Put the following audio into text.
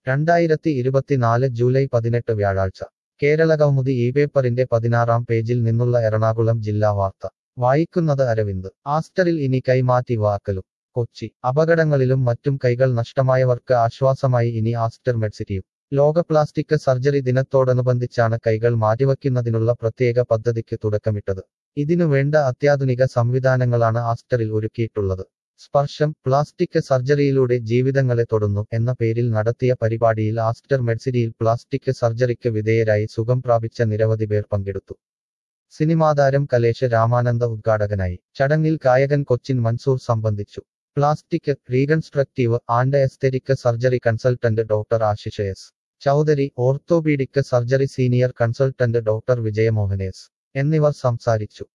രണ്ടായിരത്തി ഇരുപത്തിനാല് ജൂലൈ പതിനെട്ട് വ്യാഴാഴ്ച കേരളകൗമുദി ഈ പേപ്പറിന്റെ പതിനാറാം പേജിൽ നിന്നുള്ള എറണാകുളം ജില്ലാ വാർത്ത വായിക്കുന്നത് അരവിന്ദ് ആസ്റ്ററിൽ ഇനി കൈമാറ്റി വാക്കലും കൊച്ചി അപകടങ്ങളിലും മറ്റും കൈകൾ നഷ്ടമായവർക്ക് ആശ്വാസമായി ഇനി ആസ്റ്റർ മെഡ്സിറ്റിയും ലോക പ്ലാസ്റ്റിക് സർജറി ദിനത്തോടനുബന്ധിച്ചാണ് കൈകൾ മാറ്റിവയ്ക്കുന്നതിനുള്ള പ്രത്യേക പദ്ധതിക്ക് തുടക്കമിട്ടത് ഇതിനു വേണ്ട അത്യാധുനിക സംവിധാനങ്ങളാണ് ആസ്റ്ററിൽ ഒരുക്കിയിട്ടുള്ളത് സ്പർശം പ്ലാസ്റ്റിക് സർജറിയിലൂടെ ജീവിതങ്ങളെ തൊടുന്നു എന്ന പേരിൽ നടത്തിയ പരിപാടിയിൽ ആസ്റ്റർ മെഡ്സിറ്റിയിൽ പ്ലാസ്റ്റിക് സർജറിക്ക് വിധേയരായി സുഖം പ്രാപിച്ച നിരവധി പേർ പങ്കെടുത്തു സിനിമാതാരം കലേഷ് രാമാനന്ദ ഉദ്ഘാടകനായി ചടങ്ങിൽ ഗായകൻ കൊച്ചിൻ മൻസൂർ സംബന്ധിച്ചു plastic reconstructive and aesthetic surgery consultant doctor Ashish S Choudhary orthopaedic surgery senior consultant doctor Vijayamohan S എന്നിവർ സംസാരിച്ചു